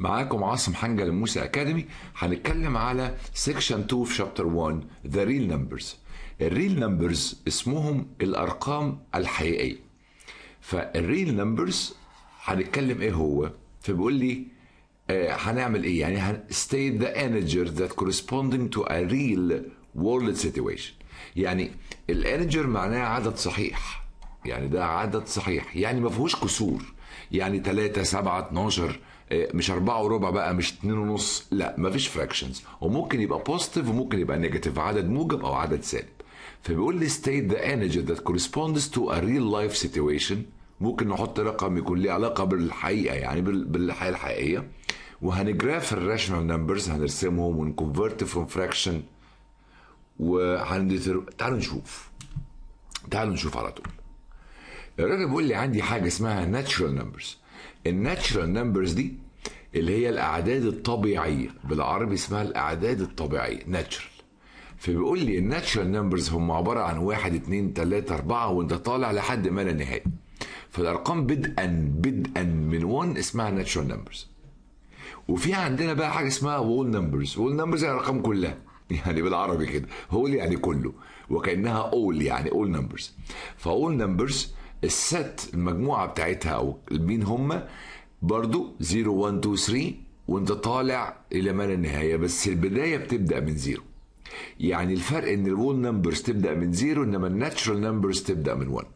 معاكم عاصم حنجل موسى اكاديمي هنتكلم على سيكشن 2 في شابتر 1 ذا ريل نمبرز الريل نمبرز اسمهم الارقام الحقيقيه فالريل نمبرز هنتكلم ايه هو فبيقول لي آه هنعمل ايه يعني هن state the integer that corresponding to a real world situation يعني الانجر معناه عدد صحيح يعني ده عدد صحيح يعني ما فيهوش كسور يعني 3 7 12 مش أربعة وربع بقى مش اتنين ونص لا مفيش فراكشنز وممكن يبقى بوزيتيف وممكن يبقى نيجاتيف عدد موجب أو عدد سالب فبيقول لي state the integer that corresponds to a real life situation ممكن نحط رقم يكون ليه علاقة بالحقيقة يعني بالحياة الحقيقية وهنجراف الراشونال نمبرز هنرسمهم ونكونفرت فروم فراكشن وهندثر تعالوا نشوف تعالوا نشوف على طول الراجل بيقول لي عندي حاجة اسمها ناتشرال نمبرز الناتشرال نمبرز دي اللي هي الاعداد الطبيعيه بالعربي اسمها الاعداد الطبيعيه ناتشرال فبيقول لي الناتشرال نمبرز هم عباره عن واحد اتنين تلاته اربعه وانت طالع لحد ما لا نهايه فالارقام بدءا بدءا من 1 اسمها ناتشرال نمبرز وفي عندنا بقى حاجه اسمها وول نمبرز وول نمبرز يعني الارقام كلها يعني بالعربي كده هول يعني كله وكانها اول يعني اول نمبرز فاول نمبرز الست المجموعه بتاعتها او مين هم برضو 0 1 2 3 وانت طالع الى ما لا نهايه بس البدايه بتبدا من زيرو يعني الفرق ان الوول نمبرز تبدا من زيرو انما الناتشرال نمبرز تبدا من 1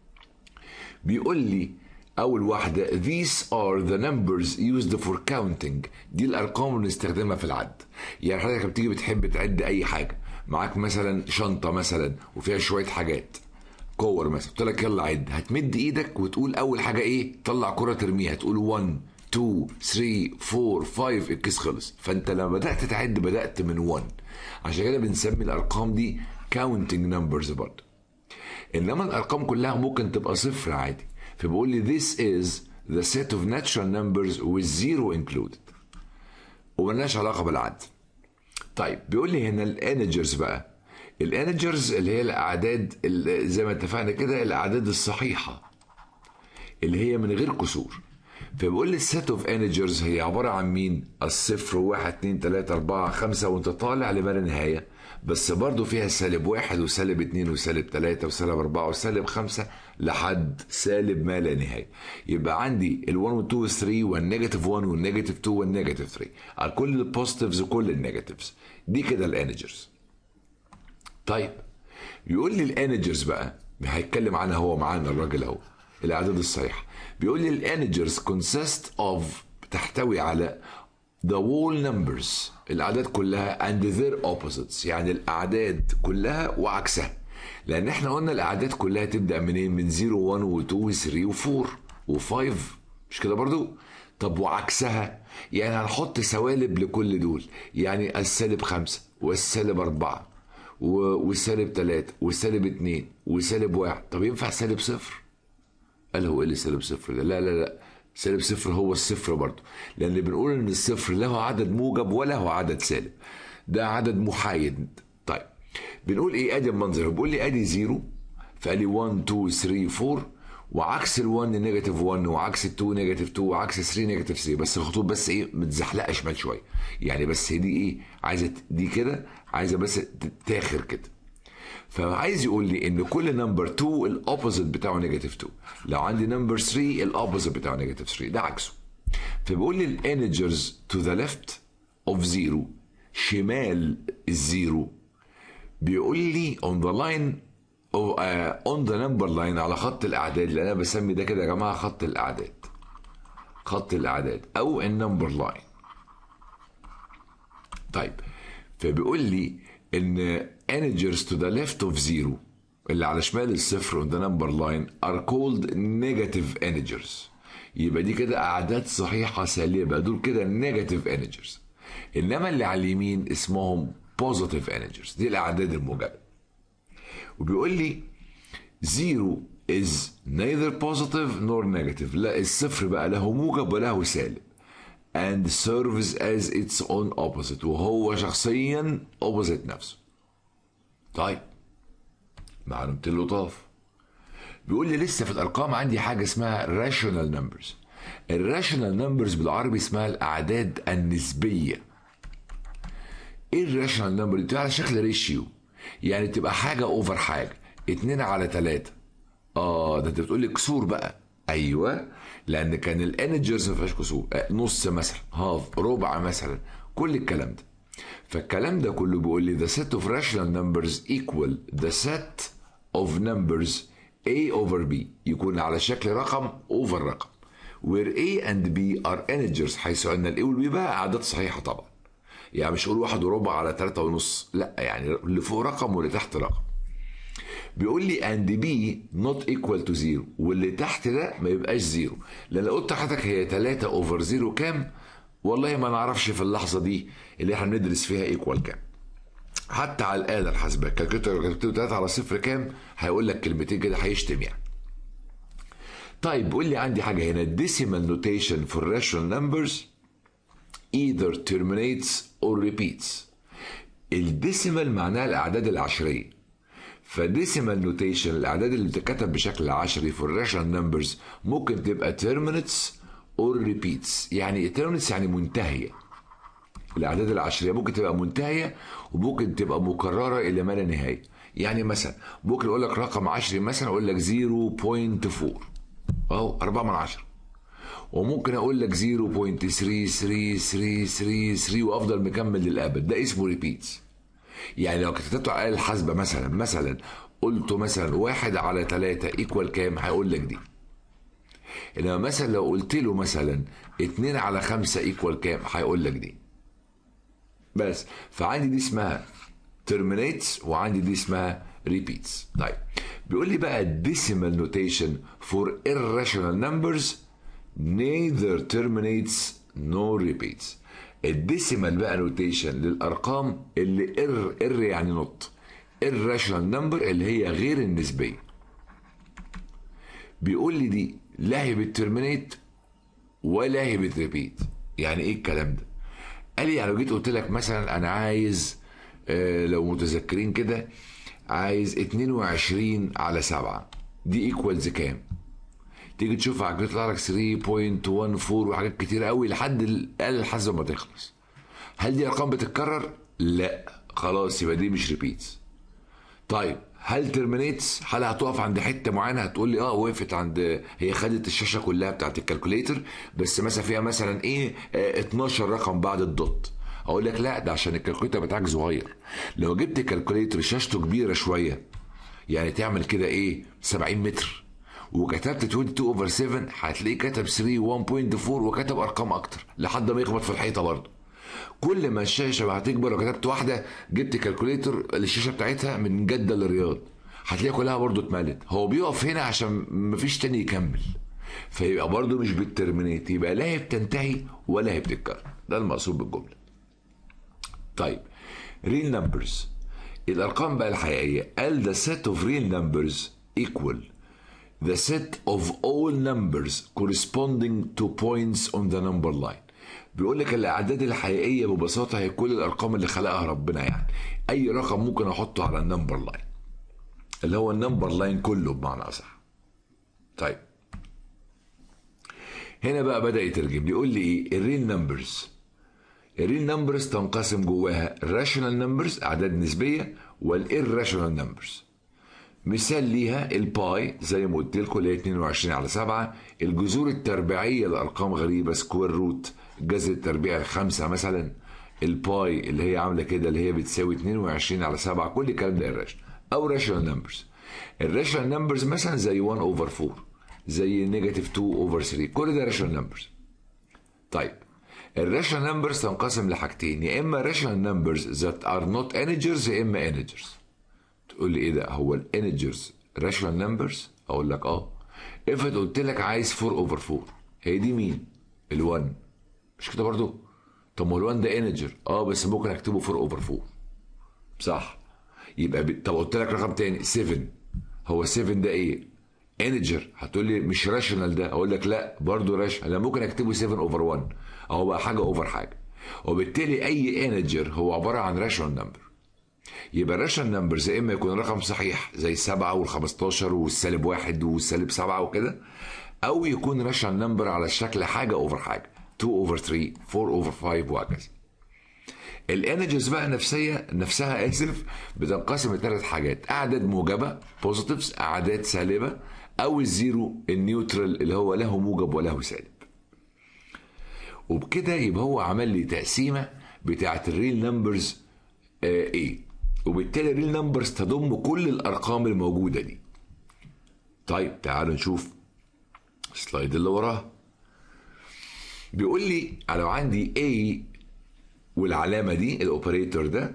بيقول لي اول واحده these are the numbers used for counting دي الارقام اللي بنستخدمها في العد يعني حضرتك بتيجي بتحب تعد اي حاجه معاك مثلا شنطه مثلا وفيها شويه حاجات كور مثلا قلت لك يلا عد هتمد ايدك وتقول اول حاجه ايه طلع كره ترميها تقول 1 2 3 4 5 الكيس خلص فانت لما بدات تعد بدات من 1 عشان كده بنسمي الارقام دي counting numbers برضه انما الارقام كلها ممكن تبقى صفر عادي فبيقول لي this is the set of natural numbers with zero included وملناش علاقه بالعد طيب بيقول لي هنا الانجرز بقى الانجرز اللي هي الاعداد اللي زي ما اتفقنا كده الاعداد الصحيحه اللي هي من غير كسور فبيقول لي السيت اوف انجرز هي عباره عن مين؟ الصفر واحد اتنين تلاته اربعه خمسه وانت طالع لما لا نهايه بس برضه فيها سالب واحد وسالب اتنين وسالب تلاته وسالب اربعه وسالب خمسه لحد سالب ما لا نهايه. يبقى عندي ال 1 و 2 و 3 والنيجاتيف 1 والنيجاتيف 2 والنيجاتيف 3 على كل البوزيتيفز وكل النيجاتيفز. دي كده الانجرز. طيب يقول لي الانجرز بقى هيتكلم عنها هو معانا الراجل اهو الاعداد الصحيحه بيقول لي الانجرز consist of تحتوي على the whole numbers الاعداد كلها and their opposites يعني الاعداد كلها وعكسها لان احنا قلنا الاعداد كلها تبدا منين من 0 1 و 2 و 3 و 4 و 5 مش كده برضو طب وعكسها يعني هنحط سوالب لكل دول يعني السالب خمسة والسالب أربعة والسالب 3 والسالب 2 وسالب 1 طب ينفع سالب صفر؟ قال هو ايه اللي سالب صفر ده؟ لا لا لا سالب صفر هو الصفر برضه لان بنقول ان الصفر له عدد موجب وله عدد سالب ده عدد محايد طيب بنقول ايه ادي المنظر بيقول لي ادي زيرو فقال لي 1 2 3 4 وعكس ال1 نيجاتيف 1 وعكس ال2 نيجاتيف 2 وعكس ال3 نيجاتيف 3 بس الخطوط بس ايه متزحلقه شمال شويه يعني بس دي ايه عايزه دي كده عايزه بس تاخر كده فعايز يقول لي ان كل نمبر 2 الاوبوزيت بتاعه نيجاتيف 2 لو عندي نمبر 3 الاوبوزيت بتاعه نيجاتيف 3 ده عكسه فبيقول لي الانجرز تو ذا ليفت اوف زيرو شمال الزيرو بيقول لي اون ذا لاين اون ذا نمبر لاين على خط الاعداد اللي انا بسمي ده كده يا جماعه خط الاعداد خط الاعداد او النمبر لاين طيب فبيقول لي ان integers to the left of zero اللي على شمال الصفر on the number line are called negative integers يبقى دي كده اعداد صحيحه سالبه دول كده negative integers انما اللي على اليمين اسمهم positive integers دي الاعداد الموجبه وبيقول لي zero is neither positive nor negative لا الصفر بقى له موجب وله سالب and serves as its own opposite وهو شخصيا opposite نفسه طيب معلومة اللطاف بيقول لي لسه في الارقام عندي حاجه اسمها rational numbers الراشونال نمبرز بالعربي اسمها الاعداد النسبيه ايه الراشونال نمبر دي بتبقى على شكل ريشيو يعني تبقى حاجه اوفر حاجه اتنين على تلاتة اه ده انت بتقول لي كسور بقى ايوه لان كان الانجرز ما فيهاش كسور آه، نص مثلا هاف ربع مثلا كل الكلام ده فالكلام ده كله بيقول لي the set of rational numbers equal the set of numbers a over b يكون على شكل رقم over رقم where a and b are integers حيث ان ال a وال b بقى اعداد صحيحه طبعا يعني مش اقول واحد وربع على ثلاثة ونص لا يعني اللي فوق رقم واللي تحت رقم بيقول لي and b not equal to zero واللي تحت ده ما يبقاش زيرو لان لو قلت لحضرتك هي 3 اوفر زيرو كام والله ما نعرفش في اللحظه دي اللي احنا بندرس فيها ايكوال كام حتى على الاله الحاسبه الكالكوليتر لو كتبت له 3 على صفر كام هيقول لك كلمتين كده هيشتم يعني طيب بيقول لي عندي حاجه هنا الديسيمال نوتيشن for rational numbers either terminates or repeats الديسيمال معناها الاعداد العشريه فديسيمال نوتيشن الاعداد اللي بتتكتب بشكل عشري في الراشنال نمبرز ممكن تبقى terminates or repeats يعني terminates يعني منتهيه الاعداد العشريه ممكن تبقى منتهيه وممكن تبقى مكرره الى ما لا نهايه يعني مثلا ممكن اقول لك رقم عشري مثلا اقول لك 0.4 اهو 4 من 10 وممكن اقول لك 0.3333 وافضل مكمل للابد ده اسمه ريبيتس يعني لو كتبت على الآلة الحاسبة مثلا مثلا قلت مثلا واحد على ثلاثة ايكوال كام هيقول لك دي انما مثلا لو قلت له مثلا اتنين على خمسة ايكوال كام هيقول لك دي بس فعندي دي اسمها terminates وعندي دي اسمها repeats طيب بيقول لي بقى decimal notation for irrational numbers neither terminates nor repeats الديسيمال بقى نوتيشن للارقام اللي ار ار يعني نوت irrational number اللي هي غير النسبيه بيقول لي دي لا هي بترمينيت ولا هي بتريبيت يعني ايه الكلام ده قال لي يعني لو جيت قلت لك مثلا انا عايز آه لو متذكرين كده عايز 22 على 7 دي ايكوالز كام تيجي تشوف على يطلع لك 3.14 وحاجات كتير قوي لحد الاله الحاسبه ما تخلص هل دي ارقام بتتكرر لا خلاص يبقى دي مش ريبيتس طيب هل ترمينيتس هل هتقف عند حته معينه هتقول لي اه وقفت عند هي خدت الشاشه كلها بتاعت الكالكوليتر بس مثلا فيها مثلا ايه آه 12 رقم بعد الدوت اقول لك لا ده عشان الكالكوليتر بتاعك صغير لو جبت كالكوليتر شاشته كبيره شويه يعني تعمل كده ايه 70 متر وكتبت 22 اوفر 7 هتلاقيه كتب 3 1.4 وكتب ارقام اكتر لحد ما يخبط في الحيطه برضه كل ما الشاشه هتكبر وكتبت واحده جبت كالكوليتر الشاشه بتاعتها من جده للرياض هتلاقيها كلها برضه اتملت هو بيقف هنا عشان مفيش تاني يكمل فيبقى برضه مش بالترمينيت يبقى لا هي بتنتهي ولا هي بتتكرر ده المقصود بالجمله طيب real numbers الارقام بقى الحقيقيه قال the set of real numbers equal the set of all numbers corresponding to points on the number line بيقول لك الاعداد الحقيقيه ببساطه هي كل الارقام اللي خلقها ربنا يعني اي رقم ممكن احطه على النمبر لاين اللي هو النمبر لاين كله بمعنى اصح طيب هنا بقى بدا يترجم بيقول لي ايه الريل نمبرز الريل نمبرز تنقسم جواها راشونال نمبرز اعداد نسبيه والirrational نمبرز مثال ليها الباي زي ما قلت لكم اللي هي 22 على 7 الجذور التربيعيه لارقام غريبه سكوير روت جذر التربيع الخمسه مثلا الباي اللي هي عامله كده اللي هي بتساوي 22 على 7 كل الكلام ده الراشن او راشونال نمبرز الراشونال نمبرز مثلا زي 1 اوفر 4 زي نيجاتيف 2 اوفر 3 كل ده راشونال نمبرز طيب الراشونال نمبرز تنقسم لحاجتين يا اما راشونال نمبرز ذات ار نوت انجرز يا اما انجرز تقول لي ايه ده هو الانجرز راشونال نمبرز اقول لك اه افرض قلت لك عايز 4 اوفر 4 هي دي مين ال1 مش كده برضو طب ما ال1 ده انجر اه بس ممكن اكتبه 4 اوفر 4 صح يبقى ب... طب قلت لك رقم تاني 7 هو 7 ده ايه انجر هتقول لي مش راشونال ده اقول لك لا برضه راشونال انا ممكن اكتبه 7 اوفر 1 اهو بقى حاجه اوفر حاجه وبالتالي اي انجر هو عباره عن راشونال نمبر يبقى الراشونال نمبرز يا اما يكون رقم صحيح زي 7 وال15 والسالب واحد والسالب 7 وكده او يكون راشنال نمبر على الشكل حاجه اوفر حاجه 2 اوفر 3 4 اوفر 5 وهكذا الانرجيز بقى نفسيه نفسها اسف بتنقسم لثلاث حاجات اعداد موجبه بوزيتيفز اعداد سالبه او الزيرو النيوترال اللي هو له موجب وله سالب وبكده يبقى هو عمل لي تقسيمه بتاعت الريل نمبرز ايه وبالتالي الريل نمبرز تضم كل الارقام الموجوده دي طيب تعالوا نشوف السلايد اللي وراه بيقول لي لو عندي A والعلامة دي الأوبريتور ده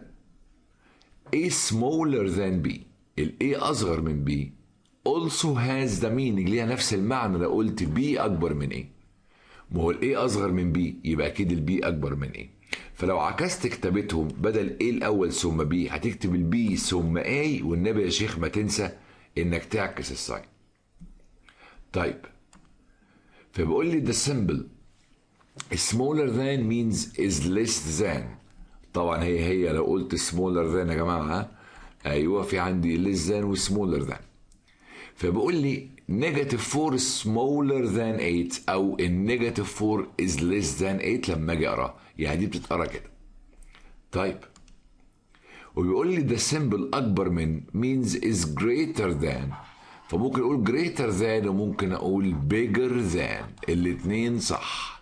A smaller than B ال A أصغر من B also has the meaning ليها نفس المعنى لو قلت B أكبر من A ما هو ال A أصغر من B يبقى أكيد ال B أكبر من A فلو عكست كتابتهم بدل A الأول ثم B هتكتب ال B ثم A والنبي يا شيخ ما تنسى إنك تعكس الساين طيب فبيقول لي the symbol smaller than means is less than طبعا هي هي لو قلت smaller than يا جماعة ايوه في عندي less than و smaller than فبيقول لي negative 4 smaller than 8 او النيجاتيف 4 is less than 8 لما اجي اقرا يعني دي بتتقرا كده طيب وبيقول لي the symbol اكبر من means is greater than فممكن اقول greater than وممكن اقول bigger than الاتنين صح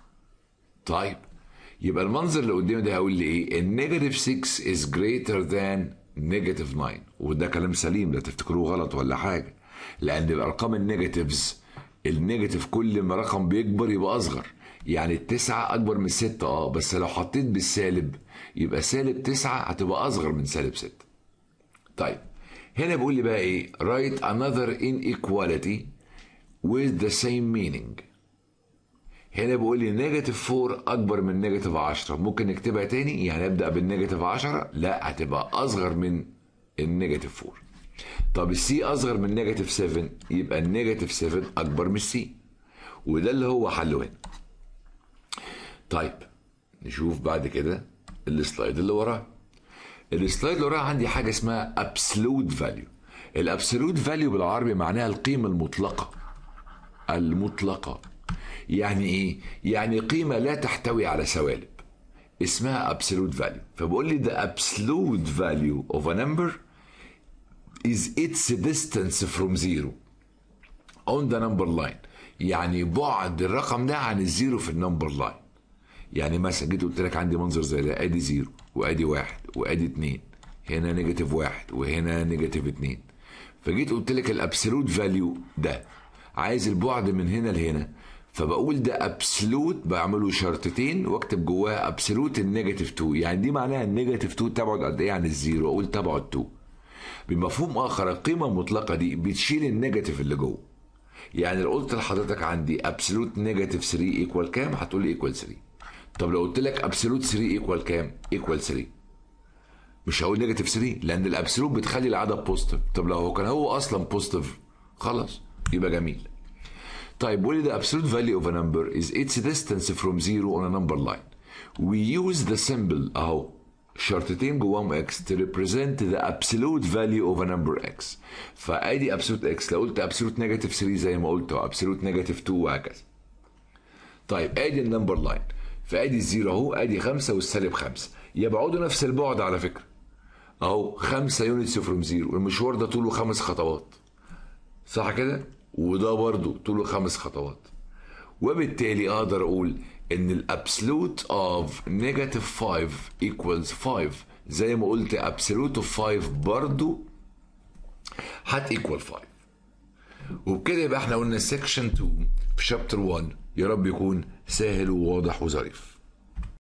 طيب يبقى المنظر اللي قدامي ده هقول لي ايه النيجاتيف 6 is greater than نيجاتيف 9 وده كلام سليم لا تفتكروه غلط ولا حاجه لان الارقام النيجاتيفز النيجاتيف كل ما رقم بيكبر يبقى اصغر يعني التسعة أكبر من الستة اه بس لو حطيت بالسالب يبقى سالب تسعة هتبقى أصغر من سالب ستة طيب هنا بيقول لي بقى ايه write another inequality with the same meaning هنا بيقول لي نيجاتيف 4 اكبر من نيجاتيف 10 ممكن نكتبها تاني يعني ابدا بالنيجاتيف 10 لا هتبقى اصغر من النيجاتيف 4 طب السي اصغر من نيجاتيف 7 يبقى النيجاتيف 7 اكبر من السي وده اللي هو حله هنا طيب نشوف بعد كده السلايد اللي وراه السلايد اللي وراه عندي حاجه اسمها ابسولوت فاليو الابسولوت فاليو بالعربي معناها القيمه المطلقه المطلقه يعني ايه يعني قيمه لا تحتوي على سوالب اسمها absolute value فبقول لي the absolute value of a number is its distance from zero on the number line يعني بعد الرقم ده عن الزيرو في النمبر لاين يعني مثلا جيت قلت لك عندي منظر زي ده ادي زيرو وادي واحد وادي اتنين هنا نيجاتيف واحد وهنا نيجاتيف اتنين فجيت قلت لك الابسولوت فاليو ده عايز البعد من هنا لهنا فبقول ده ابسولوت بعمله شرطتين واكتب جواه ابسولوت النيجاتيف 2 يعني دي معناها النيجاتيف 2 تبعد قد ايه عن الزيرو اقول تبعد 2 بمفهوم اخر القيمه المطلقه دي بتشيل النيجاتيف اللي جوه يعني لو قلت لحضرتك عندي ابسولوت نيجاتيف 3 ايكوال كام هتقول لي ايكوال 3 طب لو قلت لك ابسولوت 3 ايكوال كام ايكوال 3 مش هقول نيجاتيف 3 لان الابسولوت بتخلي العدد بوزيتيف طب لو هو كان هو اصلا بوزيتيف خلاص يبقى جميل طيب what is the absolute value of a number is its distance from zero on a number line we use the symbol اهو شرطتين جواهم x to represent the absolute value of a number x فادي absolute x لو قلت absolute negative 3 زي ما قلت او absolute negative 2 وهكذا طيب ادي النمبر لاين فادي الزيرو اهو ادي 5 والسالب 5 يبعدوا نفس البعد على فكره اهو 5 يونتس فروم زيرو المشوار ده طوله خمس خطوات صح كده وده برضو طوله خمس خطوات وبالتالي اقدر اقول ان الابسولوت اوف نيجاتيف 5 ايكوالز 5 زي ما قلت ابسولوت اوف 5 برضو هت ايكوال 5 وبكده يبقى احنا قلنا سيكشن 2 في شابتر 1 يا رب يكون سهل وواضح وظريف